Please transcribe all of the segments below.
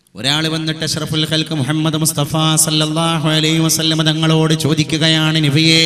ഒരാൾ വന്നിട്ട് അഷ്റഫുൽ ഖൽക്ക് മുഹമ്മദ് മുസ്തഫ സല്ലല്ലാഹു അലൈഹി വസല്ലം തങ്ങളോട് ചോദിക്കുകയാണ് നബിയെ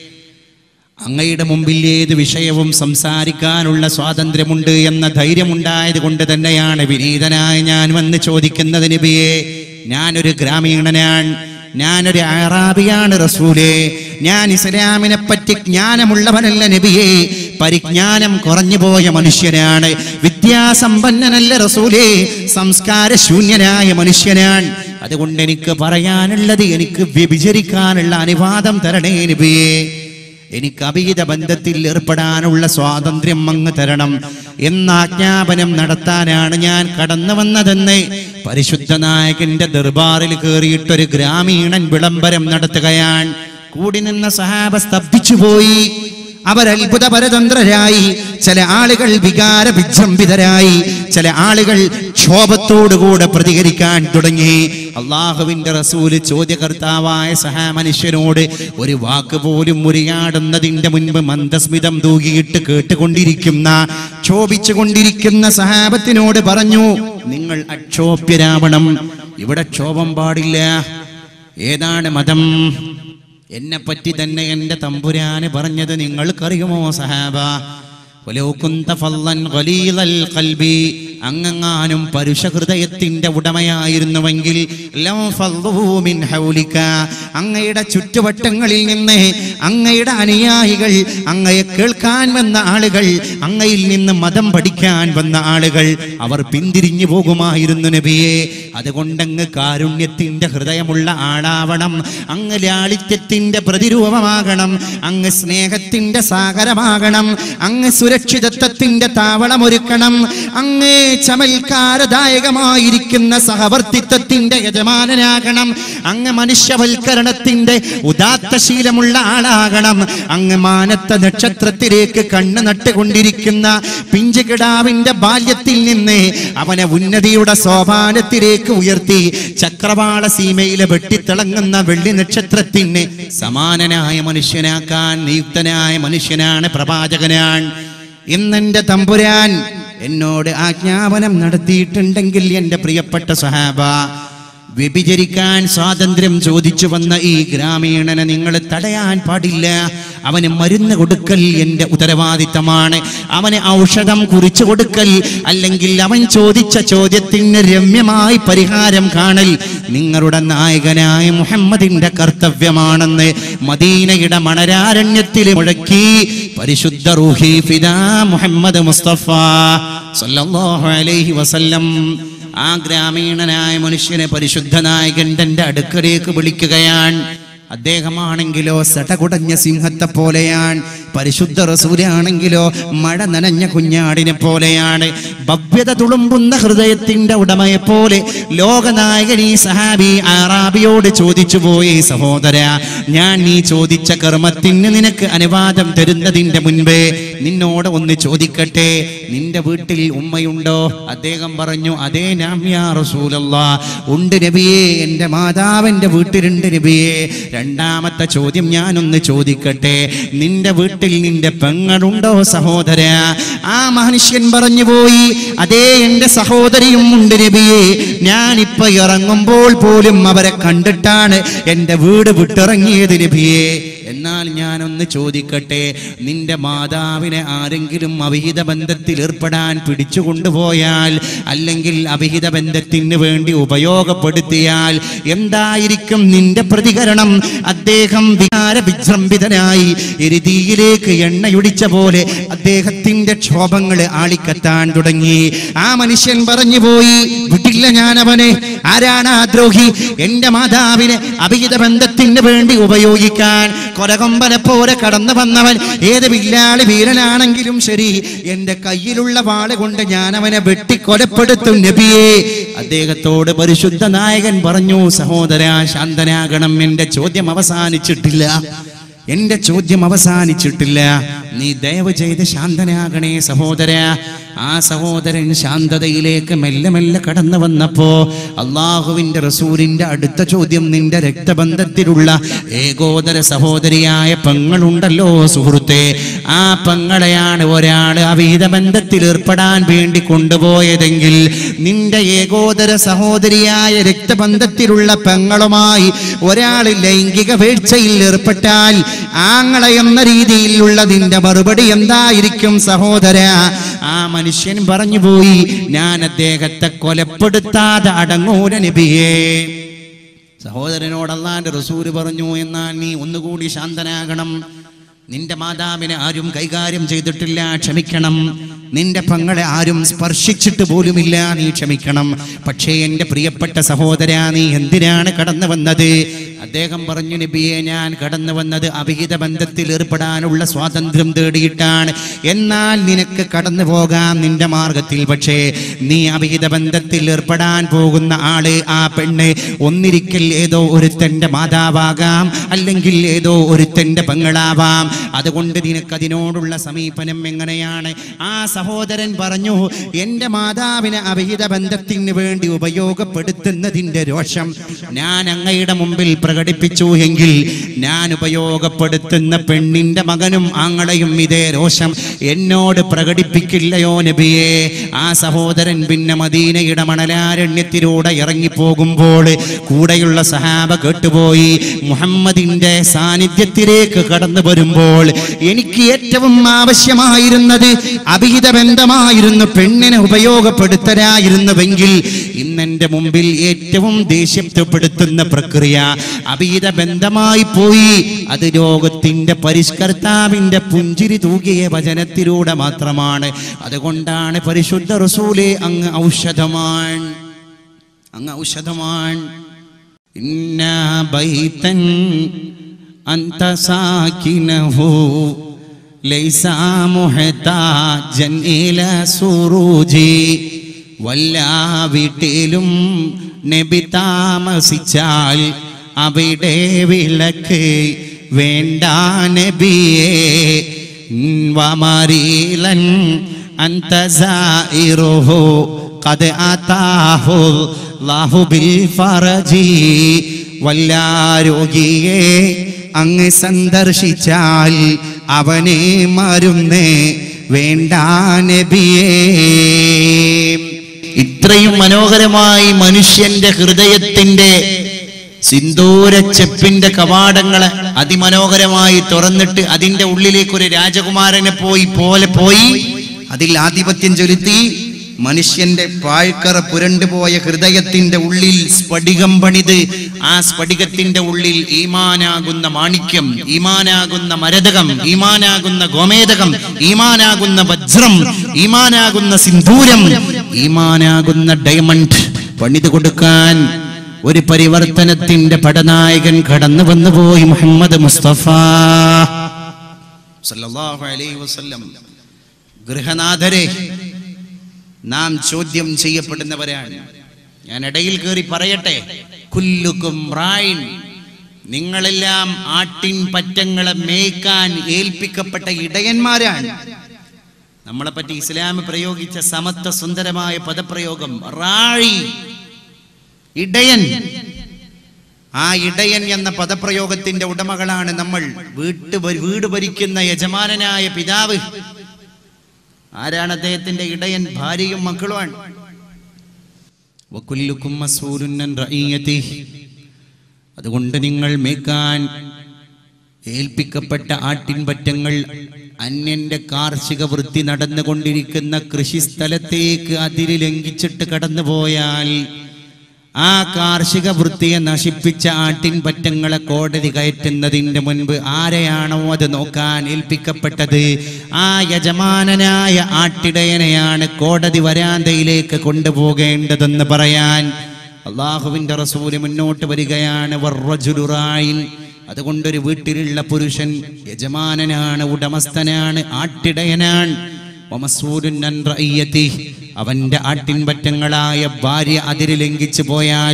അങ്ങയുടെ മുമ്പിൽ ഏത് വിഷയവും സംസാരിക്കാനുള്ള സ്വാതന്ത്ര്യമുണ്ട് എന്ന ധൈര്യമുണ്ടായത് കൊണ്ട് തന്നെയാണ് വിനീതനായ ഞാൻ വന്ന് ചോദിക്കുന്നത് നബിയെ ഞാനൊരു ഗ്രാമീണനാണ് ഞാനൊരു അറാബിയാണ് റസൂലേ ഞാൻ ഇസ്ലാമിനെ പറ്റി ജ്ഞാനമുള്ളവനല്ല നബിയെ പരിജ്ഞാനം കുറഞ്ഞു പോയ മനുഷ്യനാണ് വിദ്യാസമ്പന്നനല്ല റസൂലേ സംസ്കാര ശൂന്യനായ മനുഷ്യനാണ് അതുകൊണ്ട് എനിക്ക് പറയാനുള്ളത് എനിക്ക് വ്യഭിചരിക്കാനുള്ള അനുവാദം തരണേ നബിയേ എനിക്ക് അഭീത ബന്ധത്തിൽ ഏർപ്പെടാനുള്ള സ്വാതന്ത്ര്യം അങ്ങ് തരണം എന്ന ആജ്ഞാപനം നടത്താനാണ് ഞാൻ കടന്നു വന്നതെന്ന് പരിശുദ്ധ നായകന്റെ ദർബാറിൽ കയറിയിട്ടൊരു ഗ്രാമീണൻ വിളംബരം നടത്തുകയാണ് കൂടി നിന്ന സഹാബ സ്തബ്ധിച്ചുപോയി അവർ അത്ഭുത പരതന്ത്രരായി ചില ആളുകൾ വികാര വിജൃംഭിതരായി ചില ആളുകൾ ക്ഷോഭത്തോടുകൂടെ പ്രതികരിക്കാൻ തുടങ്ങി അള്ളാഹുവിന്റെ റസൂല് ചോദ്യകർത്താവായ സഹാ മനുഷ്യനോട് ഒരു വാക്ക് പോലും മുറിയാടുന്നതിന്റെ മുൻപ് മന്ദസ്മിതം തൂകിയിട്ട് കേട്ടുകൊണ്ടിരിക്കുന്ന ക്ഷോഭിച്ചുകൊണ്ടിരിക്കുന്ന സഹാബത്തിനോട് പറഞ്ഞു നിങ്ങൾ അക്ഷോഭ്യരാവണം ഇവിടെ ക്ഷോഭം പാടില്ല ഏതാണ് മതം എന്നെ പറ്റി തന്നെ എൻ്റെ തമ്പുരാന് പറഞ്ഞത് നിങ്ങൾക്കറിയുമോ സഹാബ വലൗ കുന്ത ഫള്ളൻ ഖലീലൽ ഖൽബി അങ്ങങ്ങാനും പരുഷ ഹൃദയത്തിന്റെ ഉടമയായിരുന്നുവെങ്കിൽ ലം ഫള്ളൂ മിൻ ഹൗലിക അങ്ങയുടെ ചുറ്റുവട്ടങ്ങളിൽ നിന്ന് അങ്ങയുടെ അനുയായികൾ അങ്ങയെ കേൾക്കാൻ വന്ന ആളുകൾ അങ്ങയിൽ നിന്ന് മതം പഠിക്കാൻ വന്ന ആളുകൾ അവർ പിന്തിരിഞ്ഞു പോകുമായിരുന്നു നബിയെ അതുകൊണ്ടങ്ങ് കാരുണ്യത്തിന്റെ ഹൃദയമുള്ള ആളാവണം അങ്ങ് ലാളിത്യത്തിന്റെ പ്രതിരൂപമാകണം അങ്ങ് സ്നേഹത്തിന്റെ സാഗരമാകണം അങ്ങ് സുരക്ഷിതത്വത്തിന്റെ താവളമൊരുക്കണം അങ്ങ് ചമൽക്കാരദായകമായിരിക്കുന്ന സഹവർത്തിത്വത്തിന്റെ യജമാനനാകണം അങ്ങ് മനുഷ്യവൽക്കരണത്തിന്റെ ഉദാത്ത ശീലമുള്ള ആളാകണം അങ്ങ് മാനത്ത നക്ഷത്രത്തിലേക്ക് കണ്ണ് നട്ടുകൊണ്ടിരിക്കുന്ന പിഞ്ചുകിടാവിന്റെ ബാല്യത്തിൽ നിന്ന് അവനെ ഉന്നതിയുടെ സോപാനത്തിലേക്ക് ഉയർത്തി ചക്രവാള സീമയിലെ വെട്ടിത്തിളങ്ങുന്ന വെള്ളി നക്ഷത്രത്തിന് സമാനനായ മനുഷ്യനാക്കാൻ നിയുക്തനായ മനുഷ്യനാണ് പ്രവാചകനാണ് ഇന്നെന്റെ തമ്പുരാൻ എന്നോട് ആജ്ഞാപനം നടത്തിയിട്ടുണ്ടെങ്കിൽ എൻ്റെ പ്രിയപ്പെട്ട സഹാബ വ്യഭിചരിക്കാൻ സ്വാതന്ത്ര്യം ചോദിച്ചു വന്ന ഈ ഗ്രാമീണനെ നിങ്ങൾ തടയാൻ പാടില്ല അവന് മരുന്ന് കൊടുക്കൽ എൻ്റെ ഉത്തരവാദിത്തമാണ് അവന് ഔഷധം കുറിച്ചു കൊടുക്കൽ അല്ലെങ്കിൽ അവൻ ചോദിച്ച ചോദ്യത്തിന് രമ്യമായി പരിഹാരം കാണൽ നിങ്ങളുടെ നായകനായ മുഹമ്മദിന്റെ കർത്തവ്യമാണെന്ന് മദീനയുടെ മണരാരണ്യത്തിൽ മുഴക്കി പരിശുദ്ധ റൂഹി ഫിദാ മുഹമ്മദ് മുസ്തഫ സല്ലല്ലാഹു അലൈഹി വസല്ലം ആ ഗ്രാമീണനായ മനുഷ്യനെ പരിശുദ്ധ നായകൻ തന്റെ അടുക്കലേക്ക് വിളിക്കുകയാണ് അദ്ദേഹമാണെങ്കിലോ സടകുടഞ്ഞ സിംഹത്തെ പോലെയാണ് പരിശുദ്ധ റസൂലാണെങ്കിലോ മഴ നനഞ്ഞ കുഞ്ഞാടിനെ പോലെയാണ് ഭവ്യത തുളുമ്പുന്ന ഹൃദയത്തിന്റെ ഉടമയെ പോലെ ലോകനായകൻ ഈ സഹാബി ആറാബിയോട് ചോദിച്ചു പോയി സഹോദര ഞാൻ നീ ചോദിച്ച കർമ്മത്തിന് നിനക്ക് അനുവാദം തരുന്നതിന്റെ മുൻപേ നിന്നോട് ഒന്ന് ചോദിക്കട്ടെ നിന്റെ വീട്ടിൽ ഉമ്മയുണ്ടോ അദ്ദേഹം പറഞ്ഞു അതേ നാമ്യാ റസൂലല്ലാ ഉണ്ട് നബിയേ എൻ്റെ മാതാവിൻ്റെ വീട്ടിലുണ്ട് നബിയേ രണ്ടാമത്തെ ചോദ്യം ഞാനൊന്ന് ചോദിക്കട്ടെ നിന്റെ വീട്ടിൽ നിന്റെ പെങ്ങളുണ്ടോ സഹോദര ആ മനുഷ്യൻ പറഞ്ഞു പോയി അതേ എൻ്റെ സഹോദരിയും ഉണ്ട് നബിയേ ഞാനിപ്പോ ഇറങ്ങുമ്പോൾ പോലും അവരെ കണ്ടിട്ടാണ് എൻ്റെ വീട് വിട്ടിറങ്ങിയത് നബിയേ എന്നാൽ ഞാനൊന്ന് ചോദിക്കട്ടെ നിന്റെ മാതാവിനെ ആരെങ്കിലും അവിഹിത ബന്ധത്തിൽ ഏർപ്പെടാൻ പിടിച്ചു കൊണ്ടുപോയാൽ അല്ലെങ്കിൽ അവിഹിത ബന്ധത്തിന് വേണ്ടി ഉപയോഗപ്പെടുത്തിയാൽ എന്തായിരിക്കും നിന്റെ പ്രതികരണം അദ്ദേഹം വികാര വിജൃംഭിതനായി എരുതിയിലേക്ക് എണ്ണയൊടിച്ച പോലെ അദ്ദേഹത്തിന്റെ ക്ഷോഭങ്ങൾ ആളിക്കത്താൻ തുടങ്ങി ആ മനുഷ്യൻ പറഞ്ഞു പോയി വിട്ടില്ല ഞാൻ അവനെ ആരാണ് ആ ദ്രോഹി എന്റെ മാതാവിനെ അവിഹിത ബന്ധത്തിന് വേണ്ടി ഉപയോഗിക്കാൻ കൊലകൊമ്പനെ പോലെ കടന്നു വന്നവൻ ഏത് വില്ലാളി വീരനാണെങ്കിലും ശരി എന്റെ കയ്യിലുള്ള വാള് കൊണ്ട് ഞാൻ അവനെ വെട്ടിക്കൊലപ്പെടുത്തും നബിയെ അദ്ദേഹത്തോട് പരിശുദ്ധ നായകൻ പറഞ്ഞു സഹോദര ശാന്തനാകണം എന്റെ ചോദ്യം അവസാനിച്ചിട്ടില്ല എന്റെ ചോദ്യം അവസാനിച്ചിട്ടില്ല നീ ദയവ് ചെയ്ത് ശാന്തനാകണേ സഹോദര ആ സഹോദരൻ ശാന്തതയിലേക്ക് മെല്ലെ മെല്ലെ കടന്നു വന്നപ്പോ അള്ളാഹുവിന്റെ റസൂലിന്റെ അടുത്ത ചോദ്യം നിന്റെ രക്തബന്ധത്തിലുള്ള ഏകോദര സഹോദരിയായ പെങ്ങളുണ്ടല്ലോ സുഹൃത്തെ ആ പെങ്ങളെയാണ് ഒരാൾ അവിഹിത ബന്ധത്തിൽ ഏർപ്പെടാൻ വേണ്ടി കൊണ്ടുപോയതെങ്കിൽ നിന്റെ ഏകോദര സഹോദരിയായ രക്തബന്ധത്തിലുള്ള പെങ്ങളുമായി ഒരാൾ ലൈംഗിക വീഴ്ചയിൽ ഏർപ്പെട്ടാൽ ആങ്ങളെ എന്ന രീതിയിലുള്ള നിന്റെ മറുപടി എന്തായിരിക്കും സഹോദര ആ മനുഷ്യൻ പറഞ്ഞു പോയി ഞാൻ അദ്ദേഹത്തെ കൊലപ്പെടുത്താതെ അടങ്ങൂല നബിയേ സഹോദരനോട് അള്ളാന്റെ റസൂല് പറഞ്ഞു എന്നാൽ നീ ഒന്നുകൂടി ശാന്തനാകണം നിന്റെ മാതാവിനെ ആരും കൈകാര്യം ചെയ്തിട്ടില്ല ക്ഷമിക്കണം നിന്റെ പങ്ങളെ ആരും സ്പർശിച്ചിട്ട് പോലുമില്ല നീ ക്ഷമിക്കണം പക്ഷേ എൻ്റെ പ്രിയപ്പെട്ട സഹോദര നീ എന്തിനാണ് കടന്നു വന്നത് അദ്ദേഹം പറഞ്ഞു നബിയെ ഞാൻ കടന്നു വന്നത് അവിഹിത ബന്ധത്തിൽ ഏർപ്പെടാനുള്ള സ്വാതന്ത്ര്യം തേടിയിട്ടാണ് എന്നാൽ നിനക്ക് കടന്നു പോകാം നിന്റെ മാർഗത്തിൽ പക്ഷേ നീ അവിഹിത ബന്ധത്തിൽ ഏർപ്പെടാൻ പോകുന്ന ആള് ആ പെണ്ണ് ഒന്നിരിക്കൽ ഏതോ ഒരുത്തന്റെ മാതാവാകാം അല്ലെങ്കിൽ ഏതോ ഒരുത്തന്റെ പെങ്ങളാവാം അതുകൊണ്ട് നിനക്ക് അതിനോടുള്ള സമീപനം എങ്ങനെയാണ് ആ സഹോദരൻ പറഞ്ഞു എൻ്റെ മാതാവിനെ അവിഹിത ബന്ധത്തിന് വേണ്ടി ഉപയോഗപ്പെടുത്തുന്നതിൻ്റെ രോഷം ഞാൻ അങ്ങയുടെ മുമ്പിൽ പ്രകടിപ്പിച്ചു എങ്കിൽ ഞാൻ ഉപയോഗപ്പെടുത്തുന്ന പെണ്ണിന്റെ മകനും ആങ്ങളെയും ഇതേ രോഷം എന്നോട് പ്രകടിപ്പിക്കില്ലയോ നബിയെ ആ സഹോദരൻ പിന്നെ മദീനയുടെ മണലാരണ്യത്തിലൂടെ ഇറങ്ങിപ്പോകുമ്പോൾ കൂടെയുള്ള സഹാബ കേട്ടുപോയി മുഹമ്മദിന്റെ സാന്നിധ്യത്തിലേക്ക് കടന്നു വരുമ്പോൾ എനിക്ക് ഏറ്റവും ആവശ്യമായിരുന്നത് അഭിഹിത ബന്ധമായിരുന്നു പെണ്ണിനെ ഉപയോഗപ്പെടുത്തലായിരുന്നുവെങ്കിൽ ഇന്നെന്റെ മുമ്പിൽ ഏറ്റവും ദേഷ്യപ്പെടുത്തുന്ന പ്രക്രിയ അഭിഹിത ബന്ധമായി പോയി അത് ലോകത്തിന്റെ പരിഷ്കർത്താവിന്റെ പുഞ്ചിരി തൂകിയ വചനത്തിലൂടെ മാത്രമാണ് അതുകൊണ്ടാണ് പരിശുദ്ധ റസൂലെ അങ്ങ് ഔഷധമാണ് അങ്ങ് ഔഷധമാണ് ഇന്ന ബൈതൻ അന്ത സാകിനഹു ലൈസ മുഹതാജൻ ഇല സുറൂജി വല്ലാ വീട്ടിലും നബി താമസിച്ചാൽ അവിടെ വിളക്ക് വേണ്ട നബിയേ വമരീലൻ അന്ത സായിറുഹു قد آتاه الله بالفرج വല്ലാരോഗിയെ അങ്ങ് സന്ദർശിച്ചാൽ അവനെ മരുന്ന് വേണ്ട നബിയേ ഇത്രയും മനോഹരമായി മനുഷ്യന്റെ ഹൃദയത്തിന്റെ സിന്ദൂര ചെപ്പിന്റെ കവാടങ്ങളെ അതിമനോഹരമായി തുറന്നിട്ട് അതിന്റെ ഉള്ളിലേക്ക് ഒരു രാജകുമാരനെ പോയി പോലെ പോയി അതിൽ ആധിപത്യം ചെലുത്തി മനുഷ്യന്റെ പാഴ്ക്കറ പുരണ്ടുപോയ ഹൃദയത്തിന്റെ ഉള്ളിൽ സ്ഫടികം പണിത് ആ സ്ഫടികത്തിന്റെ ഉള്ളിൽ ഈമാനാകുന്ന മാണിക്യം ഈമാനാകുന്ന മരതകം ഈമാനാകുന്ന ഗോമേതകം ഈമാനാകുന്ന വജ്രം ഈമാനാകുന്ന സിന്ദൂരം ഈമാനാകുന്ന ഡയമണ്ട് പണിത് കൊടുക്കാൻ ഒരു പരിവർത്തനത്തിന്റെ പടനായകൻ കടന്നു വന്നുപോയി മുഹമ്മദ് മുസ്തഫ സല്ലല്ലാഹു അലൈഹി വസല്ലം ഗൃഹനാഥരെ നാം ചോദ്യം ചെയ്യപ്പെടുന്നവരാണ് ഞാൻ ഇടയിൽ കയറി പറയട്ടെ കുല്ലുക്കും റായിൻ നിങ്ങളെല്ലാം ആട്ടിൻ പറ്റങ്ങളെ മേയ്ക്കാൻ ഏൽപ്പിക്കപ്പെട്ട ഇടയന്മാരാണ് നമ്മളെ പറ്റി ഇസ്ലാം പ്രയോഗിച്ച സമത്വ സുന്ദരമായ പദപ്രയോഗം റാഴി ഇടയൻ ആ ഇടയൻ എന്ന പദപ്രയോഗത്തിന്റെ ഉടമകളാണ് നമ്മൾ വീട്ട് വീട് ഭരിക്കുന്ന യജമാനനായ പിതാവ് ആരാണ് അദ്ദേഹത്തിന്റെ ഇടയൻ ഭാര്യയും മക്കളുമാണ് വകുല്ലുക്കും മസ്ഊലുൻ അൻ റഈയതിഹി. അതുകൊണ്ട് നിങ്ങൾ മേക്കാൻ ഏൽപ്പിക്കപ്പെട്ട ആട്ടിൻപറ്റങ്ങൾ അന്യന്റെ കാർഷിക വൃത്തി നടന്നുകൊണ്ടിരിക്കുന്ന കൃഷിസ്ഥലത്തേക്ക് അതിര് ലംഘിച്ചിട്ട് കടന്നുപോയാൽ ആ കാർഷിക വൃത്തിയെ നശിപ്പിച്ച ആട്ടിൻപറ്റങ്ങളെ കോടതി കയറ്റുന്നതിന് മുൻപ് ആരെയാണോ അത് നോക്കാൻ ഏൽപ്പിക്കപ്പെട്ടത് ആ യജമാനനായ ആട്ടിടയനെയാണ് കോടതി വരാന്തയിലേക്ക് കൊണ്ടുപോകേണ്ടതെന്ന് പറയാൻ അള്ളാഹുവിന്റെ റസൂല് മുന്നോട്ട് വരികയാണ് വറജുലു റായിൻ. അതുകൊണ്ടൊരു വീട്ടിലുള്ള പുരുഷൻ യജമാനനാണ് ഉടമസ്ഥനാണ് ആട്ടിടയനാണ് വമസ്ഊലുൻ അൻ റഈയതിഹി. അവന്റെ ആട്ടിൻപറ്റങ്ങളായ ഭാര്യ അതിര് ലംഘിച്ചു പോയാൽ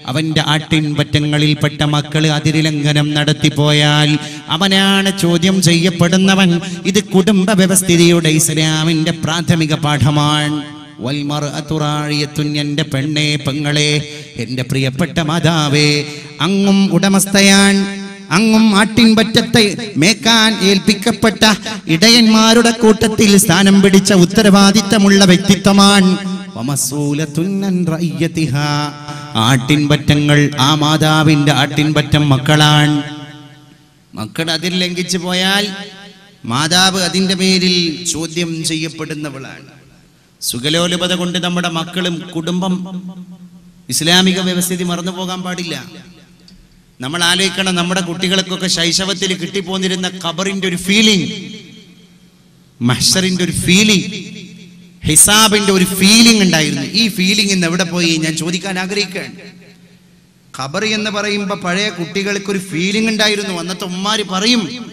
അവന്റെ ആട്ടിൻപറ്റങ്ങളിൽപ്പെട്ട മക്കൾ അതിരിലംഘനം നടത്തിപ്പോയാൽ അവനാണ് ചോദ്യം ചെയ്യപ്പെടുന്നവൻ ഇത് കുടുംബ വ്യവസ്ഥിതിയുടെ ഇസ്ലാമിന്റെ പ്രാഥമിക പാഠമാണ് വൽമർഅത്തുറാഴിയത്തുൻ എൻ്റെ പെണ്ണേ പെങ്ങളെ എൻ്റെ പ്രിയപ്പെട്ട മാതാവേ അങ്ങും ഉടമസ്ഥയാൻ അങ്ങും ആട്ടിൻപറ്റത്തെ മേക്കാൻ ഏൽപ്പിക്കപ്പെട്ട ഇടയന്മാരുടെ കൂട്ടത്തിൽ സ്ഥാനം പിടിച്ച ഉത്തരവാദിത്തമുള്ള വ്യക്തിത്വമാണ് വമസൂലത്തുൻ അൻ റഅയ്യതിഹാ. ആട്ടിൻപറ്റങ്ങൾ ആ മാതാവിന്റെ ആട്ടിൻപറ്റം മക്കളാണ് മക്കൾ അതിൽ ലംഘിച്ചു പോയാൽ മാതാവ് അതിൻ്റെ പേരിൽ ചോദ്യം ചെയ്യപ്പെടുന്നവളാണ് സുഖലോലുപത കൊണ്ട് നമ്മുടെ മക്കളും കുടുംബം ഇസ്ലാമിക വ്യവസ്ഥിതി മറന്നു പോകാൻ പാടില്ല നമ്മൾ ആലോചിക്കണം നമ്മുടെ കുട്ടികൾക്കൊക്കെ ശൈശവത്തിൽ കിട്ടിപ്പോന്നിരുന്ന ഖബറിന്റെ ഒരു ഫീലിംഗ് മഹ്ഷറിന്റെ ഒരു ഫീലിംഗ് ഹിസാബിന്റെ ഒരു ഫീലിംഗ് ഉണ്ടായിരുന്നു ഈ ഫീലിംഗ് ഇന്ന് എവിടെ പോയി ഞാൻ ചോദിക്കാൻ ആഗ്രഹിക്കുകയാണ് ഖബർ എന്ന് പറയുമ്പോൾ പഴയ കുട്ടികൾക്ക് ഒരു ഫീലിംഗ് ഉണ്ടായിരുന്നു അന്നത്തെ ഉമ്മാര് പറയും